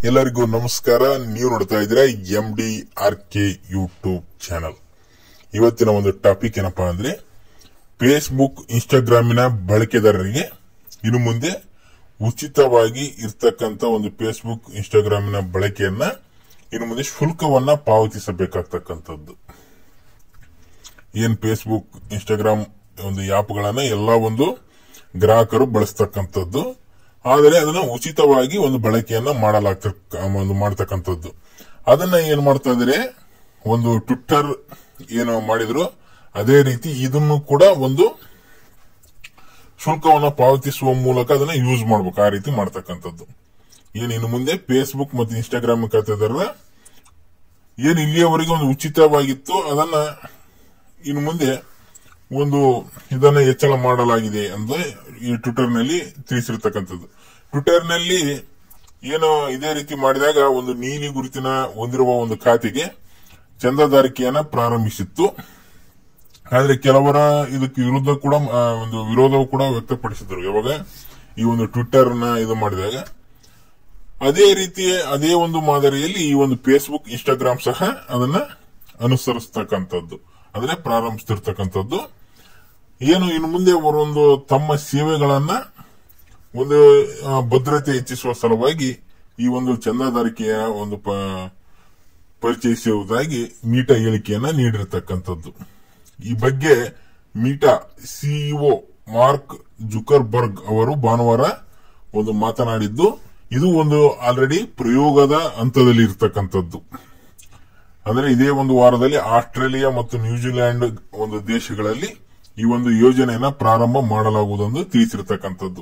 ಎಲ್ಲರಿಗೂ ನಮಸ್ಕಾರ ನೀವು ನೋಡ್ತಾ ಇದ್ದೀರಾ M D R K YouTube channel ಇವತ್ತಿನ ಒಂದು ಟಾಪಿಕ್ ಏನಪ್ಪಾ ಅಂದ್ರೆ ಫೇಸ್ಬುಕ್ ಇನ್ಸ್ಟಾಗ್ರಾಮಿನ ಬಳಕೆದಾರರಿಗೆ ಇನ್ನು ಮುಂದೆ ಉಚಿತವಾಗಿ ಇರ್ತಕ್ಕಂತ ಒಂದು ಫೇಸ್ಬುಕ್ ಇನ್ಸ್ಟಾಗ್ರಾಮಿನ ಬಳಕೆಯನ್ನ ಇನ್ನು ಮುಂದೆ ಶುಲ್ಕವನ್ನ ಪಾವತಿಸಬೇಕಾಗ್ತಕ್ಕಂಥದ್ದು ಏನ್ ಫೇಸ್ಬುಕ್ ಇನ್ಸ್ಟಾಗ್ರಾಮ್ ಒಂದು ಆಪ್ಗಳನ್ನ ಎಲ್ಲ ಒಂದು ಗ್ರಾಹಕರು ಬಳಸ್ತಕ್ಕಂಥದ್ದು ಆದರೆ ಅದನ್ನ ಉಚಿತವಾಗಿ ಒಂದು ಬಳಕೆಯನ್ನ ಮಾಡಲಾಗ್ತ ಒಂದು ಮಾಡ್ತಕ್ಕಂಥದ್ದು ಅದನ್ನ ಏನ್ ಮಾಡ್ತಾ ಇದ್ರೆ ಒಂದು ಟ್ವಿಟ್ಟರ್ ಏನು ಮಾಡಿದ್ರು ಅದೇ ರೀತಿ ಇದನ್ನು ಕೂಡ ಒಂದು ಶುಲ್ಕವನ್ನ ಪಾವತಿಸುವ ಮೂಲಕ ಅದನ್ನ ಯೂಸ್ ಮಾಡ್ಬೇಕು ಆ ರೀತಿ ಮಾಡ್ತಕ್ಕಂಥದ್ದು ಏನ್ ಇನ್ನು ಮುಂದೆ ಫೇಸ್ಬುಕ್ ಮತ್ತು ಇನ್ಸ್ಟಾಗ್ರಾಮ್ ಖಾತೆದಾರರ ಏನ್ ಇಲ್ಲಿಯವರೆಗೆ ಒಂದು ಉಚಿತವಾಗಿತ್ತು ಅದನ್ನ ಇನ್ನು ಮುಂದೆ ಒಂದು ಇದನ್ನ ಹೆಚ್ಚಳ ಮಾಡಲಾಗಿದೆ ಅಂತ ಈ ಟ್ವಿಟರ್ ನಲ್ಲಿ ತಿಳಿಸಿರ್ತಕ್ಕಂಥದ್ದು ಟ್ವಿಟರ್ ನಲ್ಲಿ ಏನು ಇದೇ ರೀತಿ ಮಾಡಿದಾಗ ಒಂದು ನೀಲಿ ಗುರುತಿನ ಹೊಂದಿರುವ ಒಂದು ಖಾತೆಗೆ ಚಂದಾದಾರಿಕೆಯನ್ನ ಪ್ರಾರಂಭಿಸಿತ್ತು ಆದ್ರೆ ಕೆಲವರ ಇದಕ್ಕೆ ವಿರುದ್ಧ ಕೂಡ ಆ, ಒಂದು ವಿರೋಧವು ಕೂಡ ವ್ಯಕ್ತಪಡಿಸಿದ್ರು ಯಾವಾಗ ಈ ಒಂದು ಟ್ವಿಟರ್ ನ ಇದು ಮಾಡಿದಾಗ ಅದೇ ರೀತಿಯ ಅದೇ ಒಂದು ಮಾದರಿಯಲ್ಲಿ ಈ ಒಂದು ಫೇಸ್ಬುಕ್ ಇನ್ಸ್ಟಾಗ್ರಾಮ್ ಸಹ ಅದನ್ನ ಅನುಸರಿಸ್ತಕ್ಕಂಥದ್ದು ಅಂದ್ರೆ ಪ್ರಾರಂಭಿಸ್ತಿರ್ತಕ್ಕಂಥದ್ದು ಏನು ಇನ್ನು ಮುಂದೆ ಅವರೊಂದು ತಮ್ಮ ಸೇವೆಗಳನ್ನ ಒಂದು ಆ, ಭದ್ರತೆ ಹೆಚ್ಚಿಸುವ ಸಲುವಾಗಿ ಈ ಒಂದು ಚಂದಾದಾರಿಕೆಯ ಒಂದು ಪ- ಪರಿಚಯಿಸುವುದಾಗಿ ಮೀಟಾ ಹೇಳಿಕೆಯನ್ನ ನೀಡಿರತಕ್ಕಂಥದ್ದು ಈ ಬಗ್ಗೆ ಮೀಟಾ ಸಿಇಒ ಮಾರ್ಕ್ ಜುಕರ್ಬರ್ಗ್ ಅವರು ಭಾನುವಾರ ಒಂದು ಮಾತನಾಡಿದ್ದು ಇದು ಒಂದು ಆಲ್ರೆಡಿ ಪ್ರಯೋಗದ ಹಂತದಲ್ಲಿ ಇರತಕ್ಕಂಥದ್ದು ಅಂದ್ರೆ ಇದೇ ಒಂದು ವಾರದಲ್ಲಿ ಆಸ್ಟ್ರೇಲಿಯಾ ಮತ್ತು ನ್ಯೂಜಿಲೆಂಡ್ ಒಂದು ದೇಶಗಳಲ್ಲಿ ಈ ಒಂದು ಯೋಜನೆಯನ್ನ ಪ್ರಾರಂಭ ಮಾಡಲಾಗುವುದೆಂದು ತಿಳಿಸಿರ್ತಕ್ಕಂಥದ್ದು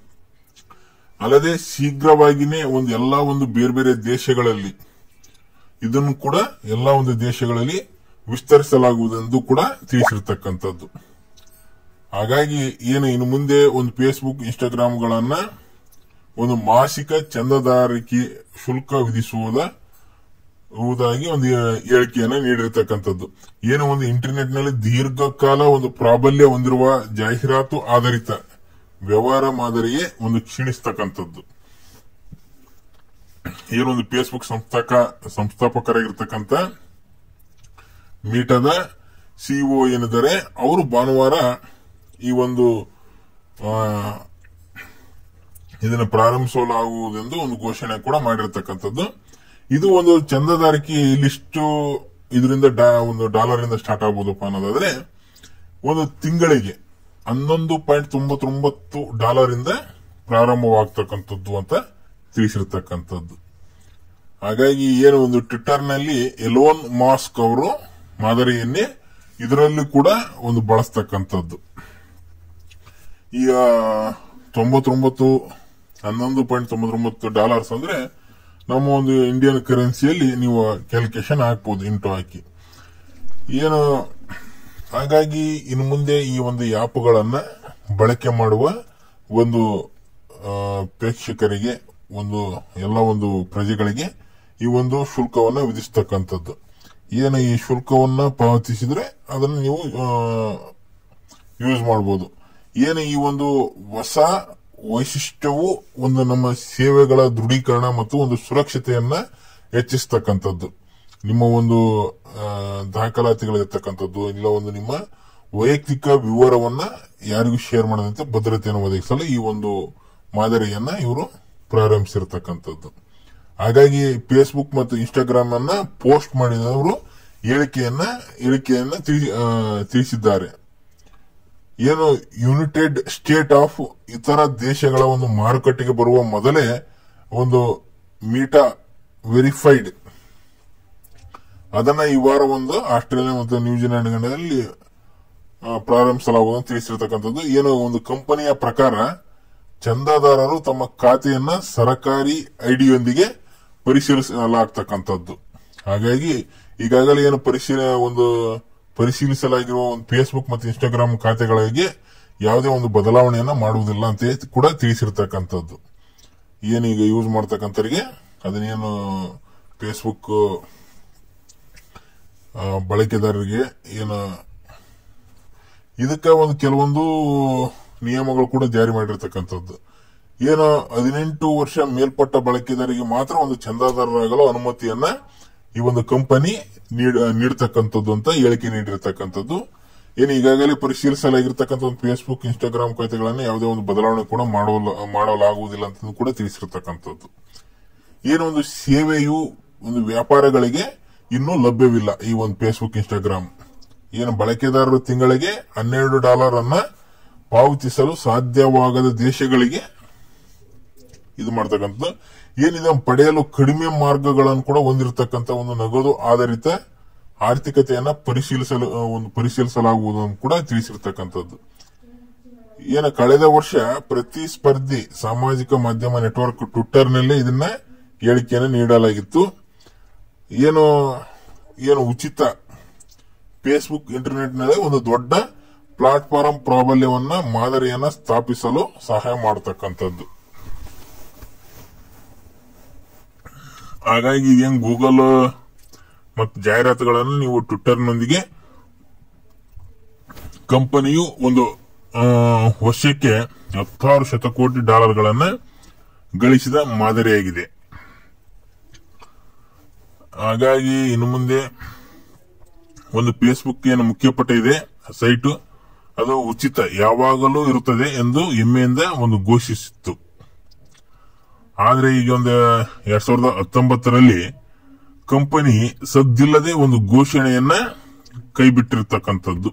ಅಲ್ಲದೆ ಶೀಘ್ರವಾಗಿನೇ ಒಂದು ಎಲ್ಲಾ ಒಂದು ಬೇರೆ ಬೇರೆ ದೇಶಗಳಲ್ಲಿ ಇದನ್ನು ಕೂಡ ಎಲ್ಲಾ ಒಂದು ದೇಶಗಳಲ್ಲಿ ವಿಸ್ತರಿಸಲಾಗುವುದೆಂದು ಕೂಡ ತಿಳಿಸಿರ್ತಕ್ಕಂಥದ್ದು ಹಾಗಾಗಿ ಏನು ಇನ್ನು ಮುಂದೆ ಒಂದು ಫೇಸ್ಬುಕ್ ಇನ್ಸ್ಟಾಗ್ರಾಮ್ಗಳನ್ನ ಒಂದು ಮಾಸಿಕ ಚಂದಾದಾರಿಕೆ ಶುಲ್ಕ ವಿಧಿಸುವುದ ವುದಾಗಿ ಒಂದು ಹೇಳಿಕೆಯನ್ನ ನೀಡಿರ್ತಕ್ಕಂಥದ್ದು ಏನು ಒಂದು ಇಂಟರ್ನೆಟ್ ನಲ್ಲಿ ದೀರ್ಘಕಾಲ ಒಂದು ಪ್ರಾಬಲ್ಯ ಹೊಂದಿರುವ ಜಾಹೀರಾತು ಆಧಾರಿತ ವ್ಯವಹಾರ ಮಾದರಿಯೇ ಒಂದು ಕ್ಷೀಣಿಸ್ತಕ್ಕಂಥದ್ದು ಏನೊಂದು ಫೇಸ್ಬುಕ್ ಸಂಸ್ಥಾಕ ಸಂಸ್ಥಾಪಕರಾಗಿರ್ತಕ್ಕಂಥ ಮೀಟಾದ ಸಿಇಒ ಏನಿದ್ದಾರೆ ಅವರು ಭಾನುವಾರ ಈ ಒಂದು ಆ, ಇದನ್ನು ಪ್ರಾರಂಭಿಸಲಾಗುವುದೆಂದು ಒಂದು ಘೋಷಣೆ ಕೂಡ ಮಾಡಿರ್ತಕ್ಕಂಥದ್ದು ಇದು ಒಂದು ಚಂದಾದಾರಿಕೆ ಇಲ್ಲಿಷ್ಟು ಇದರಿಂದ ಡಾ- ಒಂದು ಡಾಲರ್ ಇಂದ ಸ್ಟಾರ್ಟ್ ಆಗ್ಬೋದಪ್ಪ ಅನ್ನೋದಾದ್ರೆ ಒಂದು ತಿಂಗಳಿಗೆ ಹನ್ನೊಂದು ಪಾಯಿಂಟ್ ತೊಂಬತ್ತೊಂಬತ್ತು ಡಾಲರ್ ಇಂದ ಪ್ರಾರಂಭವಾಗ್ತಕ್ಕಂಥದ್ದು ಅಂತ ತಿಳಿಸಿರ್ತಕ್ಕಂಥದ್ದು ಹಾಗಾಗಿ ಏನು ಒಂದು ಟ್ವಿಟರ್ ನಲ್ಲಿ ಎಲೋನ್ ಮಾಸ್ಕ್ ಅವರು ಮಾದರಿಯನ್ನೇ ಇದರಲ್ಲಿ ಕೂಡ ಒಂದು ಬಳಸ್ತಕ್ಕಂಥದ್ದು ಈಗ ತೊಂಬತ್ತೊಂಬತ್ತು ಹನ್ನೊಂದು ಪಾಯಿಂಟ್ ತೊಂಬತ್ತೊಂಬತ್ತು ಡಾಲರ್ಸ್ ಅಂದ್ರೆ ನಮ್ಮ ಒಂದು ಇಂಡಿಯನ್ ಕರೆನ್ಸಿಯಲ್ಲಿ ನೀವು ಕ್ಯಾಲ್ಕುಲೇಷನ್ ಹಾಕ್ಬೋದು ಇಂಟು ಹಾಕಿ ಏನು ಹಾಗಾಗಿ ಇನ್ನು ಮುಂದೆ ಈ ಒಂದು ಆ್ಯಪ್ಗಳನ್ನ ಬಳಕೆ ಮಾಡುವ ಒಂದು ಆ, ಪ್ರೇಕ್ಷಕರಿಗೆ ಒಂದು ಎಲ್ಲ ಒಂದು ಪ್ರಜೆಗಳಿಗೆ ಈ ಒಂದು ಶುಲ್ಕವನ್ನ ವಿಧಿಸ್ತಕ್ಕಂಥದ್ದು ಏನು ಈ ಶುಲ್ಕವನ್ನ ಪಾವತಿಸಿದ್ರೆ ಅದನ್ನು ನೀವು ಯೂಸ್ ಮಾಡಬಹುದು ಏನು ಈ ಒಂದು ಹೊಸ ವೈಶಿಷ್ಟ್ಯವು ಒಂದು ನಮ್ಮ ಸೇವೆಗಳ ದೃಢೀಕರಣ ಮತ್ತು ಒಂದು ಸುರಕ್ಷತೆಯನ್ನ ಹೆಚ್ಚಿಸ್ತಕ್ಕಂಥದ್ದು ನಿಮ್ಮ ಒಂದು ಆ, ದಾಖಲಾತಿಗಳಿರ್ತಕ್ಕಂಥದ್ದು ಇಲ್ಲ ಒಂದು ನಿಮ್ಮ ವೈಯಕ್ತಿಕ ವಿವರವನ್ನ ಯಾರಿಗೂ ಶೇರ್ ಮಾಡದಂತೆ ಭದ್ರತೆಯನ್ನು ಒದಗಿಸಲು ಈ ಒಂದು ಮಾದರಿಯನ್ನ ಇವರು ಪ್ರಾರಂಭಿಸಿರ್ತಕ್ಕಂಥದ್ದು ಹಾಗಾಗಿ ಫೇಸ್ಬುಕ್ ಮತ್ತು ಇನ್ಸ್ಟಾಗ್ರಾಮ್ ಅನ್ನ ಪೋಸ್ಟ್ ಮಾಡಿದವರು ಹೇಳಿಕೆಯನ್ನ ಹೇಳಿಕೆಯನ್ನ ತಿಳಿ- ಆ, ತಿಳಿಸಿದ್ದಾರೆ ಏನು ಯುನೈಟೆಡ್ ಸ್ಟೇಟ್ ಆಫ್ ಇತರ ದೇಶಗಳ ಒಂದು ಮಾರುಕಟ್ಟೆಗೆ ಬರುವ ಮೊದಲೇ ಒಂದು ಮೀಟಾ ವೆರಿಫೈಡ್ ಅದನ್ನ ಈ ವಾರ ಒಂದು ಆಸ್ಟ್ರೇಲಿಯಾ ಮತ್ತು ನ್ಯೂಜಿಲೆಂಡ್ಗಳಲ್ಲಿ ಆ, ಪ್ರಾರಂಭಿಸಲಾಗುವುದು ಅಂತ ತಿಳಿಸಿರ್ತಕ್ಕಂಥದ್ದು ಏನು ಒಂದು ಕಂಪನಿಯ ಪ್ರಕಾರ ಚಂದಾದಾರರು ತಮ್ಮ ಖಾತೆಯನ್ನ ಸರಕಾರಿ ಐಡಿಯೊಂದಿಗೆ ಪರಿಶೀಲಿಸಲಾಗ್ತಕ್ಕಂಥದ್ದು ಹಾಗಾಗಿ ಈಗಾಗಲೇ ಏನು ಪರಿಶೀಲ ಒಂದು ಪರಿಶೀಲಿಸಲಾಗಿರುವ ಒಂದು ಫೇಸ್ಬುಕ್ ಮತ್ತು ಇನ್ಸ್ಟಾಗ್ರಾಮ್ ಖಾತೆಗಳಿಗೆ ಯಾವುದೇ ಒಂದು ಬದಲಾವಣೆಯನ್ನ ಮಾಡುವುದಿಲ್ಲ ಅಂತ ಕೂಡ ತಿಳಿಸಿರ್ತಕ್ಕಂಥದ್ದು ಏನೀಗ ಯೂಸ್ ಮಾಡ್ತಕ್ಕಂಥವ್ರಿಗೆ ಅದನ್ನೇನು ಫೇಸ್ಬುಕ್ ಆ, ಬಳಕೆದಾರರಿಗೆ ಏನು ಇದಕ್ಕೆ ಒಂದು ಕೆಲವೊಂದು ನಿಯಮಗಳು ಕೂಡ ಜಾರಿ ಮಾಡಿರ್ತಕ್ಕಂಥದ್ದು ಏನು ಹದಿನೆಂಟು ವರ್ಷ ಮೇಲ್ಪಟ್ಟ ಬಳಕೆದಾರರಿಗೆ ಮಾತ್ರ ಒಂದು ಚಂದಾದಾರರಾಗಲು ಅನುಮತಿಯನ್ನ ಈ ಒಂದು ಕಂಪನಿ ನೀಡತಕ್ಕಂಥದ್ದು ಅಂತ ಹೇಳಿಕೆ ನೀಡಿರ್ತಕ್ಕಂಥದ್ದು ಏನು ಈಗಾಗಲೇ ಪರಿಶೀಲಿಸಲಾಗಿರ್ತಕ್ಕಂಥ ಒಂದು ಫೇಸ್ಬುಕ್ ಇನ್ಸ್ಟಾಗ್ರಾಮ್ ಖಾತೆಗಳನ್ನು ಯಾವುದೇ ಒಂದು ಬದಲಾವಣೆ ಕೂಡ ಮಾಡಲು ಮಾಡಲಾಗುವುದಿಲ್ಲ ಅಂತ ಕೂಡ ತಿಳಿಸಿರ್ತಕ್ಕಂಥದ್ದು ಏನು ಒಂದು ಸೇವೆಯು ಒಂದು ವ್ಯಾಪಾರಗಳಿಗೆ ಇನ್ನೂ ಲಭ್ಯವಿಲ್ಲ ಈ ಒಂದು ಫೇಸ್ಬುಕ್ ಇನ್ಸ್ಟಾಗ್ರಾಮ್ ಏನು ಬಳಕೆದಾರರು ತಿಂಗಳಿಗೆ ಹನ್ನೆರಡು ಡಾಲರ್ ಅನ್ನ ಪಾವತಿಸಲು ಸಾಧ್ಯವಾಗದ ದೇಶಗಳಿಗೆ ಇದು ಮಾಡ್ತಕ್ಕಂಥದ್ದು ಏನಿದೆ ಪಡೆಯಲು ಕಡಿಮೆ ಮಾರ್ಗಗಳನ್ನು ಕೂಡ ಹೊಂದಿರತಕ್ಕಂಥ ಒಂದು ನಗದು ಆಧಾರಿತ ಆರ್ಥಿಕತೆಯನ್ನ ಪರಿಶೀಲಿಸಲು ಆ, ಒಂದು ಪರಿಶೀಲಿಸಲಾಗುವುದನ್ನು ಕೂಡ ತಿಳಿಸಿರ್ತಕ್ಕಂಥದ್ದು ಏನ ಕಳೆದ ವರ್ಷ ಪ್ರತಿಸ್ಪರ್ಧಿ ಸಾಮಾಜಿಕ ಮಾಧ್ಯಮ ನೆಟ್ವರ್ಕ್ ಟ್ವಿಟ್ಟರ್ನಲ್ಲೇ ಇದನ್ನ ಹೇಳಿಕೆಯನ್ನು ನೀಡಲಾಗಿತ್ತು ಏನು ಏನು ಉಚಿತ ಫೇಸ್ಬುಕ್ ಇಂಟರ್ನೆಟ್ನಲ್ಲಿ ಒಂದು ದೊಡ್ಡ ಪ್ಲಾಟ್ಫಾರ್ಮ್ ಪ್ರಾಬಲ್ಯವನ್ನ ಮಾದರಿಯನ್ನ ಸ್ಥಾಪಿಸಲು ಸಹಾಯ ಮಾಡತಕ್ಕಂಥದ್ದು ಹಾಗಾಗಿ ಏನ್ ಗೂಗಲ್ ಮತ್ತು ಜಾಹೀರಾತುಗಳನ್ನು ನೀವು ಟ್ವಿಟ್ಟರ್ನೊಂದಿಗೆ ಕಂಪನಿಯು ಒಂದು ಆ, ವರ್ಷಕ್ಕೆ ಹತ್ತಾರು ಶತಕೋಟಿ ಡಾಲರ್ಗಳನ್ನ ಗಳಿಸಿದ ಮಾದರಿಯಾಗಿದೆ ಹಾಗಾಗಿ ಇನ್ನು ಮುಂದೆ ಒಂದು ಫೇಸ್ಬುಕ್ ಏನು ಮುಖ್ಯಪಟ್ಟ ಇದೆ ಸೈಟ್ ಅದು ಉಚಿತ ಯಾವಾಗಲೂ ಇರುತ್ತದೆ ಎಂದು ಹೆಮ್ಮೆಯಿಂದ ಒಂದು ಘೋಷಿಸಿತ್ತು ಆದ್ರೆ ಈಗ ಒಂದು ಎರಡ್ ಸಾವಿರದ ಹತ್ತೊಂಬತ್ತರಲ್ಲಿ ಕಂಪನಿ ಸದ್ದಿಲ್ಲದೆ ಒಂದು ಘೋಷಣೆಯನ್ನ ಕೈಬಿಟ್ಟಿರ್ತಕ್ಕಂಥದ್ದು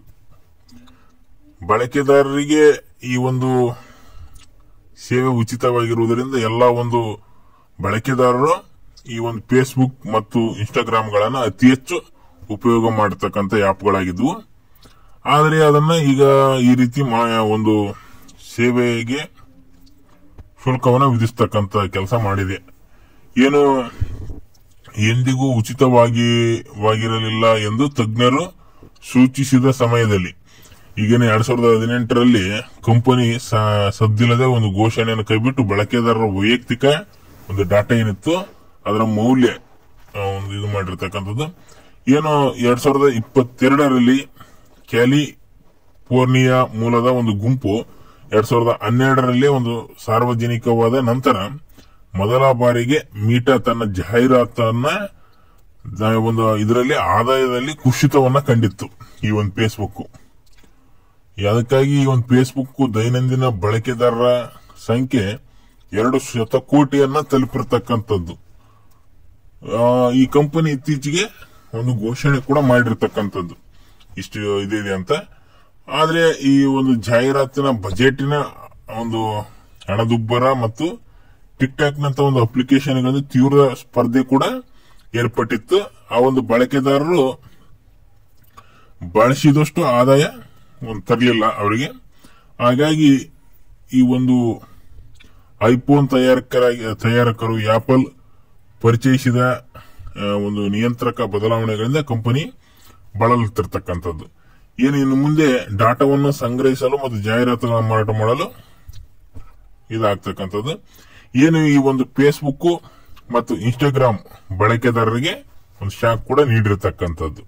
ಬಳಕೆದಾರರಿಗೆ ಈ ಒಂದು ಸೇವೆ ಉಚಿತವಾಗಿರುವುದರಿಂದ ಎಲ್ಲ ಒಂದು ಬಳಕೆದಾರರು ಈ ಒಂದು ಫೇಸ್ಬುಕ್ ಮತ್ತು ಇನ್ಸ್ಟಾಗ್ರಾಮ್ಗಳನ್ನ ಅತಿ ಹೆಚ್ಚು ಉಪಯೋಗ ಮಾಡತಕ್ಕಂಥ ಆ್ಯಪ್ಗಳಾಗಿದ್ವು ಆದರೆ ಅದನ್ನ ಈಗ ಈ ರೀತಿ ಮಾ- ಒಂದು ಸೇವೆಗೆ ಶುಲ್ಕವನ್ನು ವಿಧಿಸ್ತಕ್ಕಂಥ ಕೆಲಸ ಮಾಡಿದೆ ಏನು ಎಂದಿಗೂ ಉಚಿತವಾಗಿ ವಾಗಿರಲಿಲ್ಲ ಎಂದು ತಜ್ಞರು ಸೂಚಿಸಿದ ಸಮಯದಲ್ಲಿ ಈಗೇನೆ ಎರಡ್ ಸಾವಿರದ ಹದಿನೆಂಟರಲ್ಲಿ ಕಂಪನಿ ಸ- ಸದ್ದಿಲ್ಲದೆ ಒಂದು ಘೋಷಣೆಯನ್ನು ಕೈಬಿಟ್ಟು ಬಳಕೆದಾರರ ವೈಯಕ್ತಿಕ ಒಂದು ಡಾಟಾ ಏನಿತ್ತು ಅದರ ಮೌಲ್ಯ ಆ, ಒಂದು ಇದು ಮಾಡಿರ್ತಕ್ಕಂಥದ್ದು ಏನು ಎರಡ್ ಸಾವಿರದ ಇಪ್ಪತ್ತೆರಡರಲ್ಲಿ ಕ್ಯಾಲಿಫೋರ್ನಿಯಾ ಮೂಲದ ಒಂದು ಗುಂಪು ಎರಡ್ ಸಾವಿರದ ಹನ್ನೆರಡರಲ್ಲಿ ಒಂದು ಸಾರ್ವಜನಿಕವಾದ ನಂತರ ಮೊದಲ ಬಾರಿಗೆ ಮೀಟಾ ತನ್ನ ಜಾಹೀರಾತನ್ನ ದ- ಒಂದು ಇದರಲ್ಲಿ ಆದಾಯದಲ್ಲಿ ಕುಸಿತವನ್ನ ಕಂಡಿತ್ತು ಈ ಒಂದು ಫೇಸ್ಬುಕ್ ಅದಕ್ಕಾಗಿ ಈ ಒಂದು ಫೇಸ್ಬುಕ್ ದೈನಂದಿನ ಬಳಕೆದಾರರ ಸಂಖ್ಯೆ ಎರಡು ಶತಕೋಟಿಯನ್ನ ತಲುಪಿರ್ತಕ್ಕಂಥದ್ದು ಆ, ಈ ಕಂಪನಿ ಇತ್ತೀಚೆಗೆ ಒಂದು ಘೋಷಣೆ ಕೂಡ ಮಾಡಿರ್ತಕ್ಕಂಥದ್ದು ಇಷ್ಟು ಇದಿದೆ ಅಂತ ಆದ್ರೆ ಈ ಒಂದು ಜಾಹೀರಾತಿನ ಬಜೆಟಿನ ಒಂದು ಹಣದುಬ್ಬರ ಮತ್ತು ಟಿಕ್ ಟಾಕ್ ನಂತ ಒಂದು ಅಪ್ಲಿಕೇಶನ್ಗಳಲ್ಲಿ ತೀವ್ರ ಸ್ಪರ್ಧೆ ಕೂಡ ಏರ್ಪಟ್ಟಿತ್ತು ಆ ಒಂದು ಬಳಕೆದಾರರು ಬಳಸಿದಷ್ಟು ಆದಾಯ ಒಂದು ತರಲಿಲ್ಲ ಅವರಿಗೆ ಹಾಗಾಗಿ ಈ ಒಂದು ಐಫೋನ್ ತಯಾರಕರಾಗಿ ತಯಾರಕರು ಆಪಲ್ ಪರಿಚಯಿಸಿದ ಆ, ಒಂದು ನಿಯಂತ್ರಕ ಬದಲಾವಣೆಗಳಿಂದ ಕಂಪನಿ ಬಳಲುತ್ತಿರ್ತಕ್ಕಂಥದ್ದು ಏನು ಇನ್ನು ಮುಂದೆ ಡಾಟಾವನ್ನು ಸಂಗ್ರಹಿಸಲು ಮತ್ತು ಜಾಹೀರಾತುಗಳನ್ನು ಮಾರಾಟ ಮಾಡಲು ಇದಾಗ್ತಕ್ಕಂಥದ್ದು ಏನು ಈ ಒಂದು ಫೇಸ್ಬುಕ್ ಮತ್ತು ಇನ್ಸ್ಟಾಗ್ರಾಮ್ ಬಳಕೆದಾರರಿಗೆ ಒಂದು ಶಾಕ್ ಕೂಡ ನೀಡಿರ್ತಕ್ಕಂಥದ್ದು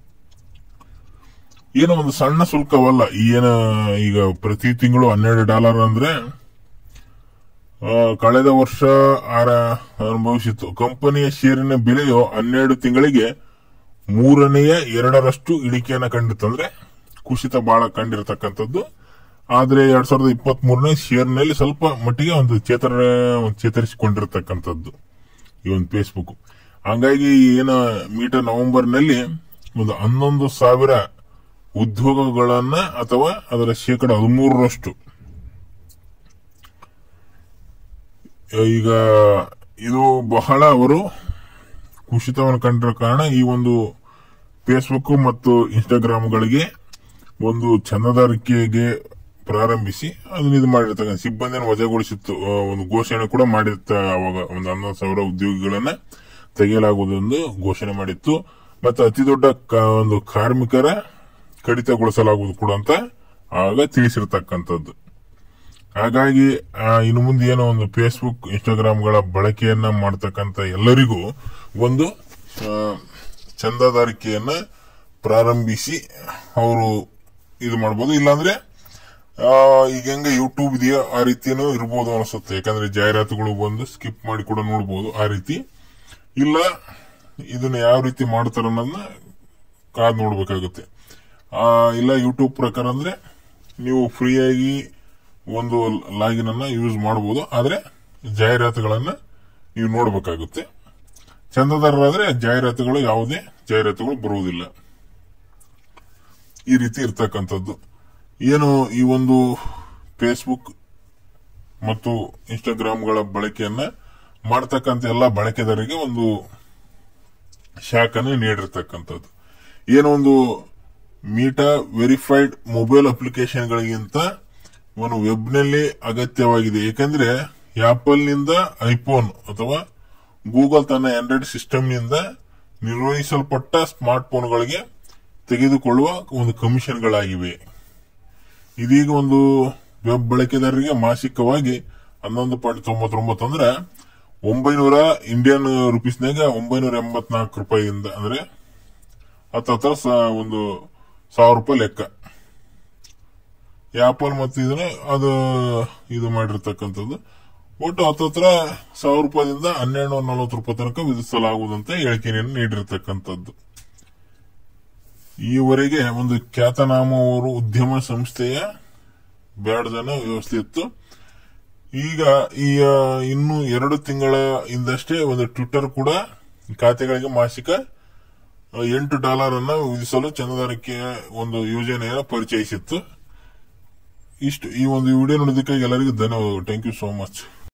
ಏನು ಒಂದು ಸಣ್ಣ ಶುಲ್ಕವಲ್ಲ ಏನು ಈಗ ಪ್ರತಿ ತಿಂಗಳು ಹನ್ನೆರಡು ಡಾಲರ್ ಅಂದ್ರೆ ಆ, ಕಳೆದ ವರ್ಷ ಆರ ಅನುಭವಿಸಿತ್ತು ಕಂಪನಿಯ ಷೇರಿನ ಬೆಲೆಯು ಹನ್ನೆರಡು ತಿಂಗಳಿಗೆ ಮೂರನೆಯ ಎರಡರಷ್ಟು ಇಳಿಕೆಯನ್ನ ಕಂಡಿತ್ತು ಅಂದ್ರೆ ಕುಸಿತ ಬಹಳ ಕಂಡಿರತಕ್ಕಂಥದ್ದು ಆದ್ರೆ ಎರಡ್ ಸಾವಿರದ ಇಪ್ಪತ್ತ್ ಮೂರನೇ ಶೇರ್ನಲ್ಲಿ ಸ್ವಲ್ಪ ಮಟ್ಟಿಗೆ ಒಂದು ಚೇತರ ಒಂದು ಚೇತರಿಸಿಕೊಂಡಿರತಕ್ಕಂಥದ್ದು ಈ ಒಂದು ಫೇಸ್ಬುಕ್ ಹಂಗಾಗಿ ಏನು ಮೀಟರ್ ನವೆಂಬರ್ನಲ್ಲಿ ಒಂದು ಹನ್ನೊಂದು ಸಾವಿರ ಉದ್ಯೋಗಗಳನ್ನ ಅಥವಾ ಅದರ ಶೇಕಡ ಹದಿಮೂರರಷ್ಟು ಈಗ ಇದು ಬಹಳ ಅವರು ಕುಸಿತವನ್ನು ಕಂಡಿರೋ ಕಾರಣ ಈ ಒಂದು ಫೇಸ್ಬುಕ್ ಮತ್ತು ಇನ್ಸ್ಟಾಗ್ರಾಮ್ಗಳಿಗೆ ಒಂದು ಚಂದಾದಾರಿಕೆಗೆ ಪ್ರಾರಂಭಿಸಿ ಅದನ್ನ ಇದು ಮಾಡಿರ್ತಕ್ಕಂಥ ಸಿಬ್ಬಂದಿಯನ್ನು ವಜಾಗೊಳಿಸಿತ್ತು ಆ, ಒಂದು ಘೋಷಣೆ ಕೂಡ ಮಾಡಿತ್ತ ಅವಾಗ ಒಂದು ಹನ್ನೊಂದು ಸಾವಿರ ಉದ್ಯೋಗಿಗಳನ್ನ ತೆಗೆಯಲಾಗುವುದೆಂದು ಘೋಷಣೆ ಮಾಡಿತ್ತು ಮತ್ತು ಅತಿ ದೊಡ್ಡ ಕ- ಒಂದು ಕಾರ್ಮಿಕರ ಕಡಿತಗೊಳಿಸಲಾಗುವುದು ಕೂಡ ಅಂತ ಆಗ ತಿಳಿಸಿರ್ತಕ್ಕಂಥದ್ದು ಹಾಗಾಗಿ ಆ, ಇನ್ನು ಮುಂದೆ ಏನೋ ಒಂದು ಫೇಸ್ಬುಕ್ ಇನ್ಸ್ಟಾಗ್ರಾಮ್ಗಳ ಬಳಕೆಯನ್ನ ಮಾಡ್ತಕ್ಕಂಥ ಎಲ್ಲರಿಗೂ ಒಂದು ಆ, ಚಂದಾದಾರಿಕೆಯನ್ನ ಪ್ರಾರಂಭಿಸಿ ಅವರು ಇದು ಮಾಡಬಹುದು ಇಲ್ಲಾಂದ್ರೆ ಆ, ಈಗ ಹೆಂಗೆ ಯೂಟ್ಯೂಬ್ ಇದೆಯೋ ಆ ರೀತಿನೂ ಇರ್ಬೋದು ಅನಿಸುತ್ತೆ ಯಾಕಂದ್ರೆ ಜಾಹೀರಾತುಗಳು ಬಂದು ಸ್ಕಿಪ್ ಮಾಡಿ ಕೂಡ ನೋಡ್ಬೋದು ಆ ರೀತಿ ಇಲ್ಲ ಇದನ್ನ ಯಾವ ರೀತಿ ಮಾಡ್ತಾರೆ ಅನ್ನೋದನ್ನ ಕಾದ್ ನೋಡ್ಬೇಕಾಗುತ್ತೆ ಆ, ಇಲ್ಲ ಯೂಟ್ಯೂಬ್ ಪ್ರಕಾರ ಅಂದ್ರೆ ನೀವು ಫ್ರೀಯಾಗಿ ಒಂದು ಲಾಗಿನ್ ಅನ್ನ ಯೂಸ್ ಮಾಡಬಹುದು ಆದ್ರೆ ಜಾಹೀರಾತುಗಳನ್ನ ನೀವು ನೋಡ್ಬೇಕಾಗುತ್ತೆ ಚಂದದಾರರಾದ್ರೆ ಜಾಹೀರಾತುಗಳು ಯಾವುದೇ ಜಾಹೀರಾತುಗಳು ಬರುವುದಿಲ್ಲ ಈ ರೀತಿ ಇರ್ತಕ್ಕಂಥದ್ದು ಏನು ಈ ಒಂದು ಫೇಸ್ಬುಕ್ ಮತ್ತು ಇನ್ಸ್ಟಾಗ್ರಾಮ್ಗಳ ಬಳಕೆಯನ್ನ ಮಾಡ್ತಕ್ಕಂಥ ಎಲ್ಲ ಬಳಕೆದಾರರಿಗೆ ಒಂದು ಶಾಖನ ನೀಡಿರ್ತಕ್ಕಂಥದ್ದು ಏನೋ ಒಂದು ಮೀಟಾ ವೆರಿಫೈಡ್ ಮೊಬೈಲ್ ಅಪ್ಲಿಕೇಶನ್ಗಳಿಗಿಂತ ಒಂದು ವೆಬ್ನಲ್ಲಿ ಅಗತ್ಯವಾಗಿದೆ ಏಕೆಂದ್ರೆ ಆಪಲ್ ನಿಂದ ಐಫೋನ್ ಅಥವಾ ಗೂಗಲ್ ತನ್ನ ಆಂಡ್ರಾಯ್ಡ್ ಸಿಸ್ಟಮ್ನಿಂದ ನಿರ್ವಹಿಸಲ್ಪಟ್ಟ ಸ್ಮಾರ್ಟ್ ಫೋನ್ಗಳಿಗೆ ತೆಗೆದುಕೊಳ್ಳುವ ಒಂದು ಕಮಿಷನ್ಗಳಾಗಿವೆ ಇದೀಗ ಒಂದು ವೆಬ್ ಬಳಕೆದಾರರಿಗೆ ಮಾಸಿಕವಾಗಿ ಹನ್ನೊಂದು ಪಾಯಿಂಟ್ ತೊಂಬತ್ತೊಂಬತ್ತು ಅಂದ್ರೆ ಒಂಬೈನೂರ ಇಂಡಿಯನ್ ರುಪೀಸ್ನಾಗ ಒಂಬೈನೂರ ಎಂಬತ್ನಾಲ್ಕು ರೂಪಾಯಿಯಿಂದ ಅಂದ್ರೆ ಹತ್ತತ್ರ ಸ- ಒಂದು ಸಾವಿರ ರೂಪಾಯಿ ಲೆಕ್ಕ ಆಪಲ್ ಮತ್ತು ಇದನ್ನ ಅದು ಇದು ಮಾಡಿರ್ತಕ್ಕಂಥದ್ದು ಒಟ್ಟು ಹತ್ತತ್ರ ಸಾವಿರ ರೂಪಾಯಿದಿಂದ ಹನ್ನೆರಡು ನಲವತ್ತು ರೂಪಾಯಿ ತನಕ ವಿಧಿಸಲಾಗುವುದಂತ ಹೇಳಿಕೆಯನ್ನು ನೀಡಿರ್ತಕ್ಕಂಥದ್ದು ಈವರೆಗೆ ಒಂದು ಖ್ಯಾತನಾಮವರು ಉದ್ಯಮ ಸಂಸ್ಥೆಯ ಬ್ಯಾಡ್ಜನ ವ್ಯವಸ್ಥೆ ಇತ್ತು ಈಗ ಈ ಆ, ಇನ್ನು ಎರಡು ತಿಂಗಳ ಹಿಂದಷ್ಟೇ ಒಂದು ಟ್ವಿಟರ್ ಕೂಡ ಖಾತೆಗಳಿಗೆ ಮಾಸಿಕ ಆ, ಎಂಟು ಡಾಲರ್ ಅನ್ನ ವಿಧಿಸಲು ಚಂದಾದಾರಿಕೆ ಒಂದು ಯೋಜನೆಯನ್ನು ಪರಿಚಯಿಸಿತ್ತು ಇಷ್ಟು ಈ ಒಂದು ವಿಡಿಯೋ ನೋಡಿದ್ದಕ್ಕಾಗಿ ಎಲ್ಲರಿಗೂ ಧನ್ಯವಾದಗಳು ಥ್ಯಾಂಕ್ ಯು ಸೋ ಮಚ್